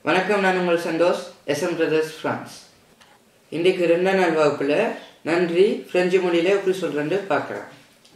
வணக்கம் நான் உங்கள் சந்தோஷ் எஸ்எம் பிரதர்ஸ் ஃப்ரான்ஸ் இன்றைக்கு ரெண்டாம் நாள் வகுப்பில் நன்றி பிரெஞ்சு மொழியில் எப்படி சொல்கிறேன்னு பார்க்கலாம்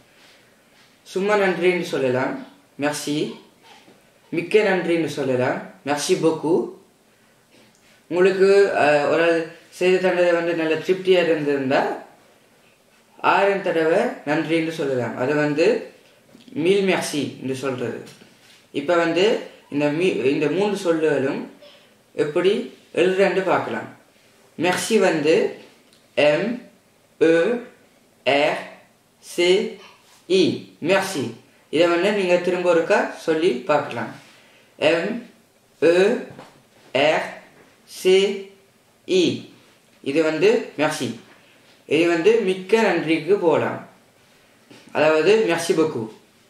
சும்மா நன்றின்னு சொல்லலாம் மெர்சி மிக்க நன்றின்னு சொல்லலாம் மெர்சி பொக்கு உங்களுக்கு அஹ், ஒரு ஆள் செய்து தந்தது வந்து நல்ல திருப்தியாக இருந்திருந்தால் ஆயிரம் தடவை நன்றின்னு சொல்லலாம் அது வந்து மீல் மெர்சி என்று சொல்கிறது இப்போ வந்து இந்த மீ இந்த மூன்று சொல்லுகளும் எப்படி எழுதுறேன்னு பார்க்கலாம் மெர்சி வந்து M A R C E mercy இதை வந்து நீங்கள் திரும்ப ஒருக்கா சொல்லி பார்க்கலாம் M A R C E இது வந்து மெர்சி இது வந்து மிக்க நன்றிக்கு போகலாம் அதாவது மெர்சி பக்கு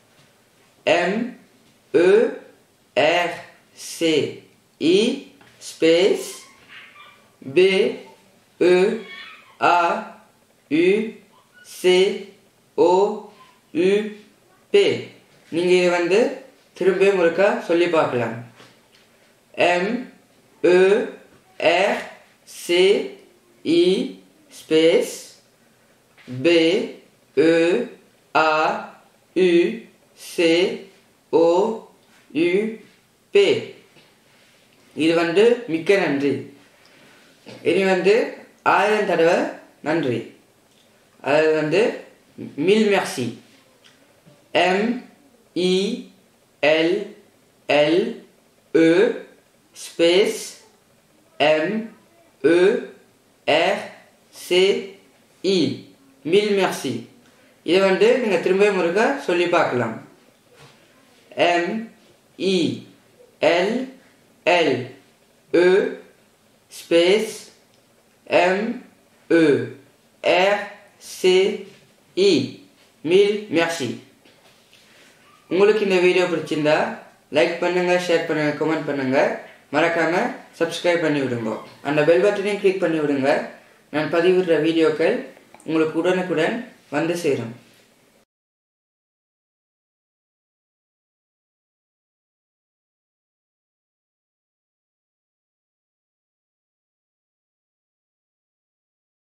M A R C E space B E A U C O U P நீங்கள் இதை வந்து திரும்ப முழுக்க சொல்லி பார்க்கலாம் M A R C E space B E A U C O U P இது வந்து மிக்க நன்றி இனி வந்து ஆயிரம் தடவை நன்றி அது வந்து mil mercy M E L L A space M A R C E mil mercy இதை வந்து நீங்கள் திரும்ப முருக சொல்லி பார்க்கலாம் M E L L A space M A R C E mil mercy உங்களுக்கு இந்த வீடியோ பிடிச்சிருந்தா லைக் பண்ணுங்க ஷேர் பண்ணுங்க கமெண்ட் பண்ணுங்க மறக்காம சப்ஸ்கிரைப் பண்ணி விடுங்க அந்த பெல் பட்டனையும் கிளிக் பண்ணி விடுங்க நான் பதிவிடுற வீடியோக்கள் உங்களுக்கு உடனுக்குடன் வந்து சேரும்